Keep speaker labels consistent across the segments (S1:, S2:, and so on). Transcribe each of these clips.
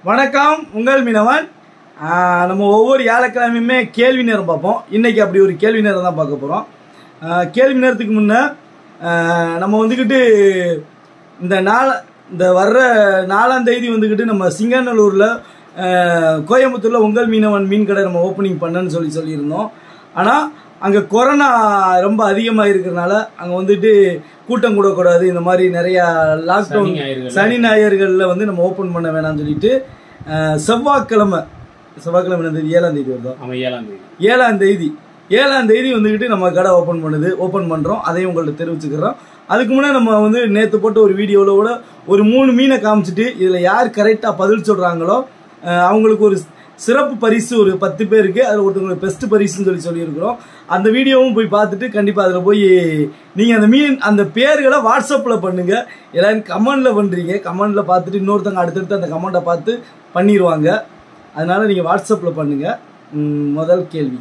S1: வணக்கம் உங்கள் மீனவன் ஆஹ் நம்ம ஒவ்வொரு வியாழக்கிழமையுமே கேள்வி நேரம் பார்ப்போம் இன்னைக்கு அப்படி ஒரு கேள்வி நேரம் தான் பார்க்க போகிறோம் கேள்வி நேரத்துக்கு முன்ன ஆஹ் நம்ம வந்துக்கிட்டு இந்த நாள இந்த வர்ற நாலாம் தேதி வந்துக்கிட்டு நம்ம சிங்கநல்லூரில் கோயம்புத்தூரில் உங்கள் மீனவன் மீன் கடை நம்ம ஓப்பனிங் பண்ணன்னு சொல்லி சொல்லியிருந்தோம் ஆனால் அங்கே கொரோனா ரொம்ப அதிகமாக இருக்கிறனால அங்கே வந்துட்டு கூட்டம் கூடக்கூடாது இந்த மாதிரி நிறையா லாக்டவுன்
S2: சனி ஞாயிறுகள்ல.
S1: சனி ஞாயிறுகளில் வந்து நம்ம ஓப்பன் பண்ண வேணாம்னு சொல்லிட்டு அஹ், செவ்வாய்க்கிழமை செவ்வாய்க்கிழமை என்ன தேதி ஏழாம் தேதி வருதோ
S2: அவன் ஏழாம் தேதி
S1: ஏழாம் தேதி ஏழாம் தேதி வந்துக்கிட்டு நம்ம கடை ஓப்பன் பண்ணுது ஓப்பன் பண்ணுறோம் அதையும் உங்கள்ட்ட தெரிவிச்சுக்கிறோம் அதுக்கு முன்னே நம்ம வந்து நேற்று போட்ட ஒரு வீடியோவில் கூட ஒரு மூணு மீனை காமிச்சிட்டு இதில் யார் கரெக்டாக பதில் சொல்கிறாங்களோ அவங்களுக்கு ஒரு சிறப்பு பரிசு ஒரு பத்து பேருக்கு அதில் ஒருத்தவங்களுக்கு பெஸ்ட் பரிசுன்னு சொல்லி சொல்லியிருக்கிறோம் அந்த வீடியோவும் போய் பார்த்துட்டு கண்டிப்பாக அதில் போய் நீங்கள் அந்த மீன் அந்த பேர்களை வாட்ஸ்அப்பில் பண்ணுங்க எல்லாரும் கமெண்டில் பண்ணுறீங்க கமெண்டில் பார்த்துட்டு இன்னொருத்தவங்க அடுத்தடுத்து அந்த கமெண்ட்டை பார்த்து பண்ணிடுவாங்க அதனால நீங்கள் வாட்ஸ்அப்பில் பண்ணுங்க ம், முதல் கேள்வி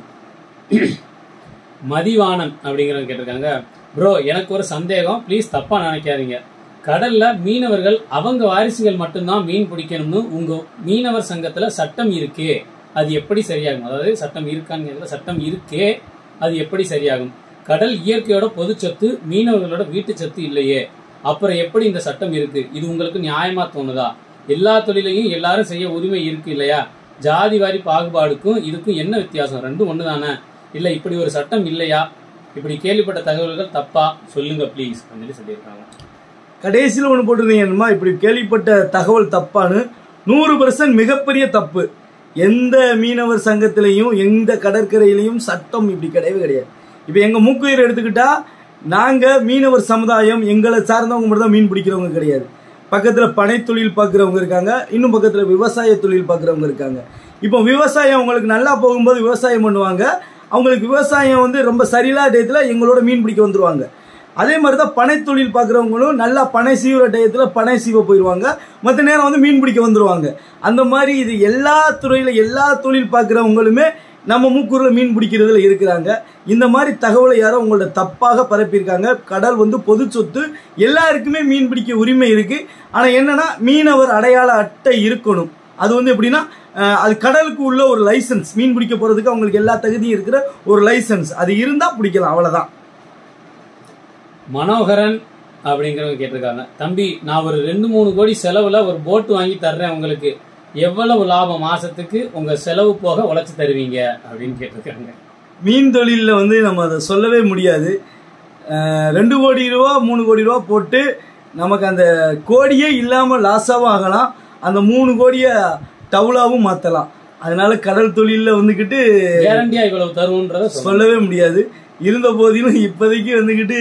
S2: மதிவாணன் அப்படிங்கிறவங்க கேட்டிருக்காங்க ப்ரோ எனக்கு ஒரு சந்தேகம் ப்ளீஸ் தப்பா நினைக்காதீங்க கடல்ல மீனவர்கள் அவங்க வாரிசுகள் மட்டும்தான் மீன் பிடிக்கணும்னு உங்க மீனவர் சங்கத்துல சட்டம் இருக்கே அது எப்படி சரியாகும் அதாவது சட்டம் இருக்கான்னு கேட்கல, சட்டம் இருக்கே அது எப்படி சரியாகும் கடல் இயற்கையோட பொது சொத்து மீனவர்களோட வீட்டு சொத்து இல்லையே அப்புறம் எப்படி இந்த சட்டம் இருக்கு இது உங்களுக்கு நியாயமா தோணுதா எல்லா தொழிலையும் எல்லாரும் செய்ய உரிமை இருக்கு இல்லையா ஜாதி வாரி பாகுபாடுக்கும் இதுக்கும் என்ன வித்தியாசம் ரெண்டும் ஒன்று தானே இல்ல இப்படி ஒரு சட்டம் இல்லையா இப்படி கேள்விப்பட்ட தகவல்கள் தப்பா சொல்லுங்க ப்ளீஸ் அப்படின்னு சொல்லியிருக்காங்க
S1: கடைசியில் ஒன்று போட்டிருந்தீங்கம்மா இப்படி கேள்விப்பட்ட தகவல் தப்பான்னு நூறு பர்சன்ட் மிகப்பெரிய தப்பு எந்த மீனவர் சங்கத்திலையும் எந்த கடற்கரையிலையும் சட்டம் இப்படி கிடையவே கிடையாது இப்போ எங்கள் மூக்குயிர் எடுத்துக்கிட்டா நாங்கள் மீனவர் சமுதாயம் எங்களை சார்ந்தவங்க மட்டும் தான் மீன் பிடிக்கிறவங்க கிடையாது பக்கத்தில் பனை தொழில் பார்க்குறவங்க இருக்காங்க இன்னும் பக்கத்தில் விவசாய தொழில் பார்க்குறவங்க இருக்காங்க இப்போ விவசாயம் அவங்களுக்கு நல்லா போகும்போது விவசாயம் பண்ணுவாங்க அவங்களுக்கு விவசாயம் வந்து ரொம்ப சரியில்லாத டயத்தில் எங்களோட மீன் பிடிக்க வந்துருவாங்க அதே மாதிரி தான் பனை தொழில் பார்க்குறவங்களும் நல்லா பனை சீவுற டயத்தில் பனை சீவ போயிடுவாங்க மற்ற நேரம் வந்து மீன் பிடிக்க வந்துருவாங்க அந்த மாதிரி இது எல்லா துறையில் எல்லா தொழில் பார்க்குறவங்களுமே நம்ம மூக்கூரில் மீன் பிடிக்கிறதுல இருக்கிறாங்க இந்த மாதிரி தகவலை யாரோ உங்கள்ட்ட தப்பாக பரப்பியிருக்காங்க கடல் வந்து பொது சொத்து எல்லாருக்குமே மீன் பிடிக்க உரிமை இருக்கு ஆனால் என்னன்னா மீனவர் அடையாள அட்டை இருக்கணும் அது வந்து எப்படின்னா அஹ், அது கடலுக்கு உள்ள ஒரு லைசன்ஸ் மீன் பிடிக்க போறதுக்கு அவங்களுக்கு எல்லா தகுதியும் இருக்கிற ஒரு லைசன்ஸ் அது இருந்தா பிடிக்கலாம் அவ்வளவுதான்
S2: மனோகரன் அப்படிங்கிறவங்க கேட்டிருக்காங்க தம்பி நான் ஒரு ரெண்டு மூணு கோடி செலவுல ஒரு போட் வாங்கி தர்றேன் உங்களுக்கு எவ்வளவு லாபம் மாசத்துக்கு உங்க செலவு போக உழைச்சு தருவீங்க அப்படின்னு கேட்டிருக்காங்க
S1: மீன் தொழிலில் வந்து நம்ம அதை சொல்லவே முடியாது அஹ், ரெண்டு கோடி ரூபா மூணு கோடி ரூபா போட்டு நமக்கு அந்த கோடியே இல்லாமல் லாஸாகவும் ஆகலாம் அந்த மூணு கோடியை டவுலாவும் மாற்றலாம் அதனால கடல் தொழிலில் வந்துக்கிட்டு
S2: கேரண்டியா இவ்வளவு தருவோன்றத சொல்லுங்க.
S1: சொல்லவே முடியாது இருந்த போதிலும் இப்போதைக்கு வந்துக்கிட்டு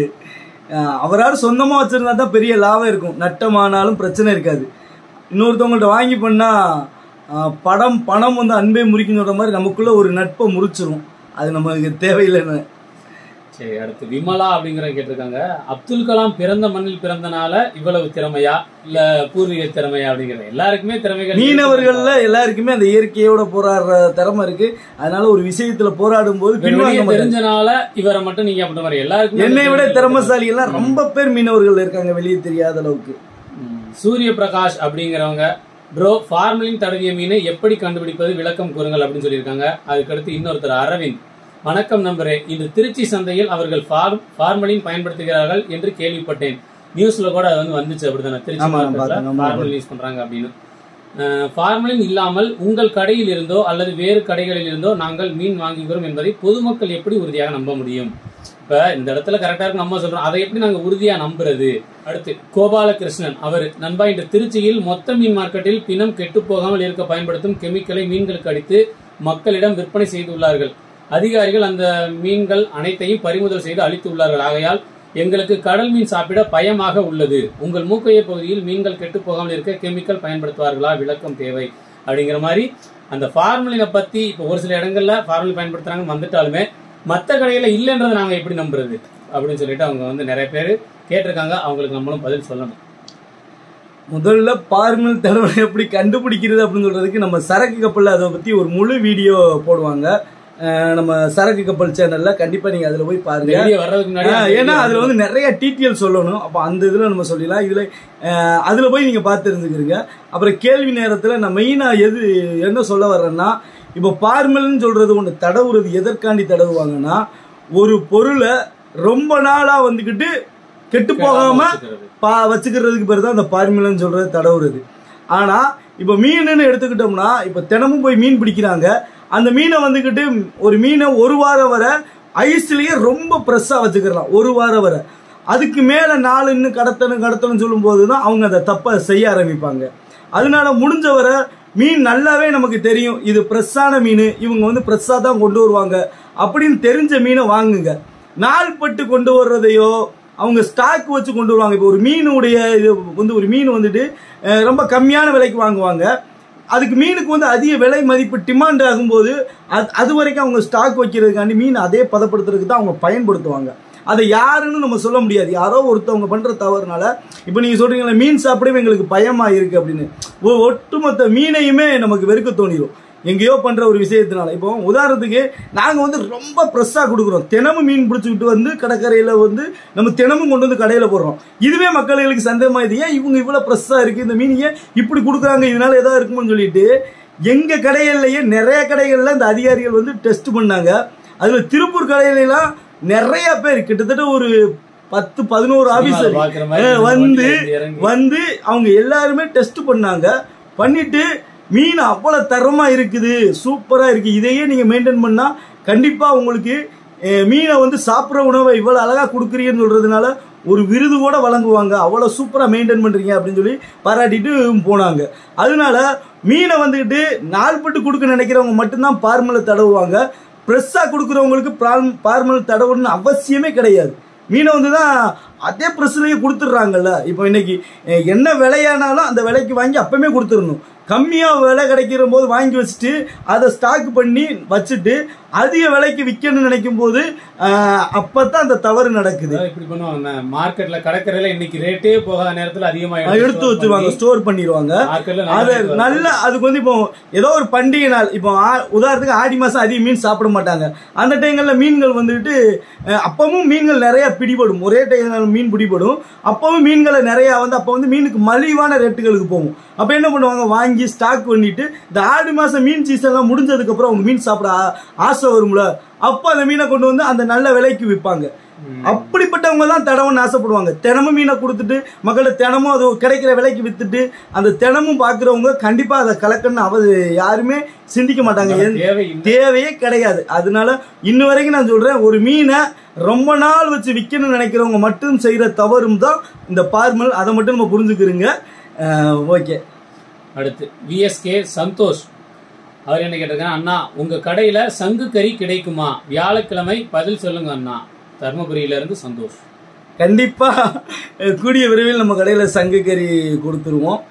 S1: அஹ், அவரால் சொந்தமாக வச்சுருந்தா தான் பெரிய லாபம் இருக்கும் நட்டமானாலும் பிரச்சனை இருக்காது இன்னொருத்தவங்கள்ட்ட வாங்கி பண்ணால் படம் பணம் வந்து அன்பே முறிக்குன்னு சொல்கிற மாதிரி நமக்குள்ள ஒரு நட்பை முறிச்சிரும் அது நமக்கு தேவையில்லைன்னு
S2: சரி அடுத்து விமலா அப்படிங்கிறவங்க கேட்டிருக்காங்க அப்துல் கலாம் பிறந்த மண்ணில் பிறந்தனால இவ்வளவு திறமையா இல்ல பூர்வீக திறமையா அப்படிங்கிறது எல்லாருக்குமே திறமைகள்
S1: மீனவர்கள்ல எல்லாருக்குமே அந்த இயற்கையோட போராடுற திறமை இருக்கு அதனால ஒரு விஷயத்துல போராடும் போது
S2: வெளியே
S1: பின்வாங்க மாட்டாங்க.
S2: தெரிஞ்சனால இவரை மட்டும் நீங்க அப்படி மாதிரி எல்லாருக்குமே
S1: என்னை விட
S2: திறமைகள்
S1: திறமசாலி எல்லாம் ரொம்ப பேர் மீனவர்கள் இருக்காங்க வெளியே தெரியாத அளவுக்கு
S2: ம். சூரிய பிரகாஷ் அப்படிங்கிறவங்க ப்ரோ ஃபார்மலின் தடவிய மீனை எப்படி கண்டுபிடிப்பது விளக்கம் கூறுங்கள் அப்படின்னு சொல்லியிருக்காங்க அதுக்கடுத்து இன்னொருத்தர் அரவிந்த் வணக்கம் நம்பரே இந்த திருச்சி சந்தையில் அவர்கள் ஃபார்ம் ஃபார்மலின் பயன்படுத்துகிறார்கள் என்று கேள்விப்பட்டேன் நியூஸ்ல கூட அது வந்து வந்துச்சு அப்படிதானே திருச்சி
S1: ஆமா,
S2: மார்க்கெட்ல
S1: பார்த்தேன், ஆமா.
S2: ஃபார்மலின் யூஸ் பண்றாங்க அப்படின்னு அஹ், ஃபார்மலின் இல்லாமல் உங்கள் கடையில் இருந்தோ அல்லது வேறு கடைகளில் இருந்தோ நாங்கள் மீன் வாங்குகிறோம் என்பதை பொதுமக்கள் எப்படி உறுதியாக நம்ப முடியும் இப்ப இந்த இடத்துல கரெக்டா இருக்கு நம்ம சொல்றோம் அதை எப்படி நாங்க உறுதியா நம்புறது அடுத்து கோபாலகிருஷ்ணன் அவர் நண்பா இந்த திருச்சியில் மொத்த மீன் மார்க்கெட்டில் பிணம் கெட்டு போகாமல் இருக்க பயன்படுத்தும் கெமிக்கலை மீன்களுக்கு அடித்து மக்களிடம் விற்பனை செய்துள்ளார்கள் அதிகாரிகள் அந்த மீன்கள் அனைத்தையும் பறிமுதல் செய்து அளித்துள்ளார்கள் ஆகையால் எங்களுக்கு கடல் மீன் சாப்பிட பயமாக உள்ளது உங்கள் மூக்கைய பகுதியில் மீன்கள் கெட்டு போகாமல் இருக்க கெமிக்கல் பயன்படுத்துவார்களா விளக்கம் தேவை அப்படிங்கிற மாதிரி அந்த ஃபார்மலினை பத்தி இப்போ ஒரு சில இடங்கள்ல ஃபார்மலின் பயன்படுத்துறாங்க வந்துட்டாலுமே மற்ற கடையில இல்லைன்றதை நாங்க எப்படி நம்புறது அப்படின்னு சொல்லிட்டு அவங்க வந்து நிறைய பேர் கேட்டிருக்காங்க அவங்களுக்கு நம்மளும் பதில் சொல்லணும்
S1: முதல்ல பார்மல் தடவை எப்படி கண்டுபிடிக்கிறது அப்படின்னு சொல்றதுக்கு நம்ம சரக்கு கப்பல்ல அதை பத்தி ஒரு முழு வீடியோ போடுவாங்க அஹ், நம்ம சரக்கு கப்பல் சேனல்ல கண்டிப்பா நீங்க அதுல போய் பாருங்க
S2: வெளியே வர்றதுக்கு முன்னாடி
S1: ஆ,
S2: அந்த
S1: ஏன்னா
S2: video
S1: அதுல வந்து நிறைய டீட்டெயில் சொல்லணும் அப்ப அந்த இதுல நம்ம சொல்லிடலாம் இதுல அஹ், அதுல போய் நீங்க பார்த்து தெரிஞ்சுக்கிறீங்க அப்புறம் கேள்வி நேரத்துல நான் மெயினா எது என்ன சொல்ல வர்றேன்னா இப்போ பார்மல்னு சொல்றது ஒண்ணு தடவுறது எதற்காண்டி தடவுவாங்கன்னா ஒரு பொருளை ரொம்ப நாளா வந்துகிட்டு கெட்டு போகாம
S2: வச்சுக்கிறது.
S1: பா வச்சுக்கிறதுக்கு பேர் தான் அந்த பார்மிலன்னு சொல்றது தடவுறது ஆனா இப்போ மீனுன்னு எடுத்துக்கிட்டோம்னா இப்போ தினமும் போய் மீன் பிடிக்கிறாங்க அந்த மீனை வந்துக்கிட்டு ஒரு மீனை ஒரு வாரம் வரை ஐஸ்லயே ரொம்ப ப்ரெஸ்ஸாக வச்சுக்கிறலாம் ஒரு வாரம் வரை அதுக்கு மேலே நாலு இன்னும் கடத்தணும் கடத்தணும் சொல்லும்போது தான் அவங்க அதை தப்பை செய்ய ஆரம்பிப்பாங்க அதனால முடிஞ்ச வரை மீன் நல்லாவே நமக்கு தெரியும் இது ஃப்ரெஷ்ஷான மீன் இவங்க வந்து ஃப்ரெஷ்ஷாக தான் கொண்டு வருவாங்க அப்படின்னு தெரிஞ்ச மீனை வாங்குங்க நாள்பட்டு கொண்டு வர்றதையோ அவங்க ஸ்டாக் வச்சு கொண்டு வருவாங்க இப்போ ஒரு மீனுடைய இது வந்து ஒரு மீன் வந்துட்டு அஹ், ரொம்ப கம்மியான விலைக்கு வாங்குவாங்க அதுக்கு மீனுக்கு வந்து அதிக விலை மதிப்பு டிமாண்ட் ஆகும்போது அது அது வரைக்கும் அவங்க ஸ்டாக் வைக்கிறதுக்காண்டி மீன் அதே பதப்படுத்துறதுக்கு தான் அவங்க பயன்படுத்துவாங்க அதை யாருன்னு நம்ம சொல்ல முடியாது யாரோ ஒருத்தவங்க பண்ற தவறுனால இப்போ நீங்க சொல்றீங்களா மீன் சாப்பிடவே எங்களுக்கு பயமா இருக்கு அப்படின்னு ஒ- ஒட்டுமொத்த மீனையுமே நமக்கு வெறுக்க தோணிடும் எங்கேயோ பண்ற ஒரு விஷயத்தினால இப்போ உதாரணத்துக்கு நாங்க வந்து ரொம்ப ஃப்ரெஷ்ஷாக கொடுக்குறோம் தினமும் மீன் பிடிச்சிக்கிட்டு வந்து கடற்கரையில வந்து நம்ம தினமும் கொண்டு வந்து கடையில போடுறோம் இதுவே மக்களுக்கு சந்தேகமா இது ஏன் இவங்க இவ்வளவு ஃப்ரெஷ்ஷாக இருக்கு இந்த மீன் ஏன் இப்படி கொடுக்குறாங்க இதனால ஏதாவது இருக்குமோன்னு சொல்லிட்டு எங்க கடைகள்லயே நிறைய கடைகள்ல இந்த அதிகாரிகள் வந்து டெஸ்ட் பண்ணாங்க அதுல திருப்பூர் கடையிலாம் நிறைய பேர் கிட்டத்தட்ட ஒரு பத்து பதினோரு ஆபீசர்
S2: சினிமால பார்க்கிற மாதிரி
S1: அஹ்,
S2: நம்ம
S1: வந்து
S2: வண்டியில இருந்து இறங்கி
S1: வந்து அவங்க எல்லாருமே டெஸ்ட் பண்ணாங்க பண்ணிட்டு மீன் அவ்வளவு தரமா இருக்குது சூப்பரா இருக்கு இதையே நீங்க மெயின்டைன் பண்ணா கண்டிப்பா உங்களுக்கு அஹ், மீனை வந்து சாப்பிட்ற உணவை இவ்வளவு அழகா கொடுக்குறீங்கன்னு சொல்றதுனால ஒரு விருது கூட வழங்குவாங்க அவ்வளவு சூப்பரா மெயின்டைன் பண்றீங்க அப்படின்னு சொல்லி பாராட்டிட்டு போனாங்க அதனால மீனை வந்துக்கிட்டு நாள்பட்டு கொடுக்க நினைக்கிறவங்க மட்டும்தான் பார்மலை தடவுவாங்க ஃப்ரெஷ்ஷாக கொடுக்குறவங்களுக்கு பார்மல் தடவுன்னு அவசியமே கிடையாது மீனை வந்து தான் அதே ப்ரெஸ்லேயே கொடுத்துட்றாங்கல்ல இப்போ இன்னைக்கு அஹ், என்ன விலையானாலும் அந்த விலைக்கு வாங்கி அப்பவுமே கொடுத்துடணும் கம்மியாக விலை கிடைக்கிற போது வாங்கி வச்சுட்டு அதை ஸ்டாக் பண்ணி வச்சுட்டு அதிக விலைக்கு விற்கணும்னு நினைக்கும் போது அப்போ தான் அந்த தவறு நடக்குது
S2: அதாவது இப்படி பண்ணுவாங்க மார்க்கெட்ல கடற்கரையில இன்னைக்கு ரேட்டே போகாத நேரத்துல அதிகமா
S1: எடுத்து வச்சுருவாங்க ஸ்டோர் பண்ணிடுவாங்க
S2: மார்க்கெட்ல
S1: அது நல்ல அதுக்கு வந்து இப்போ ஏதோ ஒரு பண்டிகை நாள் இப்போ ஆ- உதாரணத்துக்கு ஆடி மாசம் அதிக மீன் சாப்பிட மாட்டாங்க அந்த டைங்கள்ல மீன்கள் வந்துட்டு அஹ், அப்பவும் மீன்கள் நிறைய பிடிபடும் ஒரே டைம் மீன் பிடிபடும் அப்பவும் மீன்களை நிறைய வந்து அப்போ வந்து மீனுக்கு மலிவான ரேட்டுகளுக்கு போகும் அப்போ என்ன பண்ணுவாங்க வாங்கி ஸ்டாக் பண்ணிட்டு இந்த ஆடி மாசம் மீன் சீசன்லாம் முடிஞ்சதுக்கு அப்புறம் அவங்க மீன் சாப்பிட ஆ- ஆசை வரும்ல அப்போ அந்த மீனை கொண்டு வந்து அந்த நல்ல விலைக்கு விற்பாங்க அப்படிப்பட்டவங்க தான் தடவுன்னு ஆசைப்படுவாங்க தினமும் மீனை கொடுத்துட்டு மக்களை தினமும் அது கிடைக்கிற விலைக்கு வித்துட்டு அந்த தினமும் பார்க்குறவங்க கண்டிப்பா அதை கலக்கணும்னு அவ யாருமே சிந்திக்க மாட்டாங்க எந்த-
S2: தேவையில்லை
S1: தேவையே கிடையாது அதனால இன்ன வரைக்கும் நான் சொல்றேன் ஒரு மீனை ரொம்ப நாள் வச்சு விற்கணும்னு நினைக்கிறவங்க மட்டும் செய்யற தவறும் தான் இந்த பார்மல் அதை மட்டும் நம்ம புரிஞ்சுக்கிறோங்க ஓகே
S2: அடுத்து விஎஸ்கே சந்தோஷ் அவர் என்ன கேட்டிருக்காங்க அண்ணா உங்க கடையில சங்கு கறி கிடைக்குமா வியாழக்கிழமை பதில் சொல்லுங்க அண்ணா தர்மபுரியில இருந்து சந்தோஷ்
S1: கண்டிப்பா அஹ், கூடிய விரைவில் நம்ம கடையில சங்கு கறி கொடுத்துருவோம்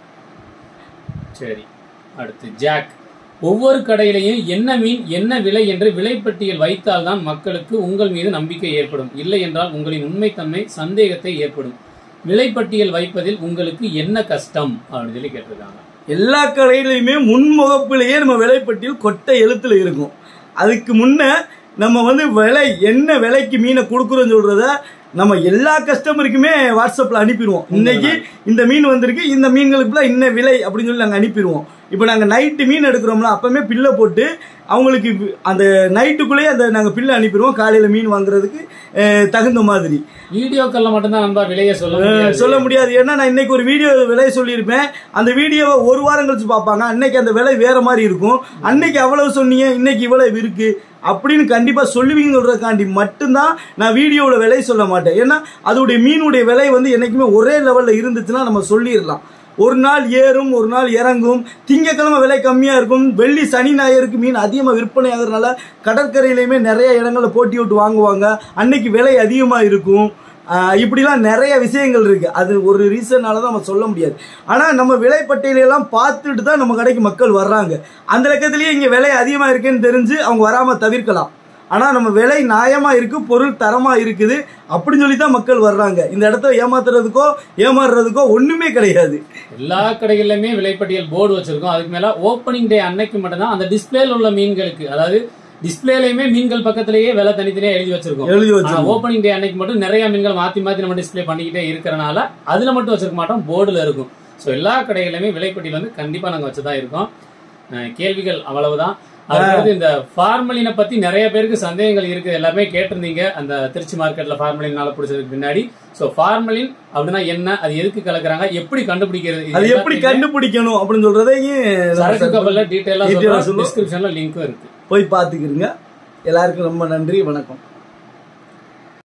S2: சரி அடுத்து ஜாக் ஒவ்வொரு கடையிலையும் என்ன மீன் என்ன விலை என்று விலைப்பட்டியல் வைத்தால்தான் மக்களுக்கு உங்கள் மீது நம்பிக்கை ஏற்படும் இல்லை என்றால் உங்களின் உண்மைத்தன்மை சந்தேகத்தை ஏற்படும் விலைப்பட்டியல் வைப்பதில் உங்களுக்கு என்ன கஷ்டம் அப்படின்னு சொல்லி கேட்டிருக்காங்க
S1: எல்லா கடையிலையுமே முன்முகப்பிலேயே நம்ம விலைப்பட்டியல் கொட்டை எழுத்துல இருக்கும் அதுக்கு முன்ன நம்ம வந்து விலை என்ன விலைக்கு மீனை கொடுக்குறோம்னு சொல்றத நம்ம எல்லா கஸ்டமருக்குமே வாட்ஸ்அப்ல அனுப்பிடுவோம் இன்னைக்கு இந்த மீன் வந்திருக்கு இந்த மீன்களுக்குலாம் இன்ன விலை அப்படின்னு சொல்லி நாங்கள் அனுப்பிடுவோம் இப்போ நாங்கள் நைட்டு மீன் எடுக்கிறோம்ல அப்பவுமே பில்லை போட்டு அவங்களுக்கு வி- அந்த நைட்டுக்குள்ளேயே அந்த நாங்கள் பில்லை அனுப்பிடுவோம் காலையில் மீன் வாங்குறதுக்கு அஹ், தகுந்த மாதிரி
S2: வீடியோக்கள்ல மட்டும்தான் நண்பா விலையை சொல்ல
S1: அஹ்
S2: முடியாது
S1: சொல்ல முடியாது ஏன்னா நான் இன்னைக்கு ஒரு வீடியோ விலை சொல்லியிருப்பேன் அந்த வீடியோவை ஒரு வாரம் கழிச்சு பார்ப்பாங்க அன்னைக்கு அந்த விலை வேற மாதிரி இருக்கும் அன்னைக்கு அவ்வளவு சொன்னீங்க இன்னைக்கு இவ்வளவு இருக்கு அப்படின்னு கண்டிப்பா சொல்லுவீங்கன்னு சொல்றதுக்காண்டி மட்டும்தான் நான் வீடியோவோட விலை சொல்ல மாட்டேன் ஏன்னா அதோடைய மீனுடைய விலை வந்து என்னைக்குமே ஒரே லெவல்ல இருந்துச்சுன்னா நம்ம சொல்லிடலாம் ஒரு நாள் ஏறும் ஒரு நாள் இறங்கும் திங்கக்கிழமை விலை கம்மியா இருக்கும் வெள்ளி சனி ஞாயிறுக்கு மீன் அதிகமாக விற்பனை ஆகுறதுனால கடற்கரையிலையுமே நிறைய இடங்களில் போட்டி விட்டு வாங்குவாங்க அன்னைக்கு விலை அதிகமாக இருக்கும் ஆஹ் இப்படிலாம் நிறைய விஷயங்கள் இருக்கு அது ஒரு ரீசன்னால தான் நம்ம சொல்ல முடியாது ஆனா நம்ம விலைப்பட்டியலையெல்லாம் பார்த்துட்டு தான் நம்ம கடைக்கு மக்கள் வர்றாங்க அந்த லெக்கத்திலேயே இங்க விலை அதிகமா இருக்குன்னு தெரிஞ்சு அவங்க வராம தவிர்க்கலாம் ஆனா நம்ம விலை நியாயமா இருக்கு பொருள் தரமா இருக்குது அப்படின்னு சொல்லி தான் மக்கள் வர்றாங்க இந்த இடத்த ஏமாத்துறதுக்கோ ஏமாறுறதுக்கோ ஒண்ணுமே கிடையாது
S2: எல்லா கடைகள்லயுமே விலைப்பட்டியல் போர்டு வச்சிருக்கோம் அதுக்கு மேல ஓப்பனிங் டே அன்னைக்கு மட்டும்தான் அந்த டிஸ்பிளேல உள்ள மீன்களுக்கு அதாவது டிஸ்பிளேலயுமே மீன்கள் பக்கத்திலேயே விலை தனித்தனியா எழுதி வச்சிருக்கோம்
S1: எழுதி
S2: ஆனா
S1: வச்சிருக்கோம்
S2: ஓப்பனிங் டே அன்னைக்கு மட்டும் நிறைய மீன்கள் மாத்தி மாத்தி நம்ம டிஸ்ப்ளே பண்ணிக்கிட்டே இருக்கறனால அதுல மட்டும் வச்சிருக்க மாட்டோம் போர்டுல இருக்கும் ஸோ எல்லா கடைகளிலுமே விலைப்பட்டியல் வந்து கண்டிப்பா நாங்க வச்சுதான் இருக்கோம் அஹ் கேள்விகள் அவ்வளவுதான் அதுக்கடுத்து இந்த ஃபார்மலினை பத்தி நிறைய பேருக்கு சந்தேகங்கள் இருக்குது எல்லாமே கேட்டிருந்தீங்க அந்த திருச்சி மார்க்கெட்ல ஃபார்மலினால பிடிச்சதுக்கு பின்னாடி ஸோ ஃபார்மலின் அப்படின்னா என்ன அது எதுக்கு கலக்குறாங்க எப்படி கண்டுபிடிக்கிறது இது
S1: அது எப்படி
S2: எல்லாத்தையுமே
S1: கண்டுபிடிக்கணும் அப்படின்னு சொல்றதையும்
S2: சரக்கு கப்பல்ல டீட்டெயிலா
S1: Detail ஆ
S2: சொல்றோம்
S1: சொல்லுவோம்.
S2: டிஸ்கிரிப்ஷன்ல லிங்க்கும் இருக்கு
S1: போய் பார்த்துக்கிருங்க எல்லாருக்கும் ரொம்ப நன்றி வணக்கம்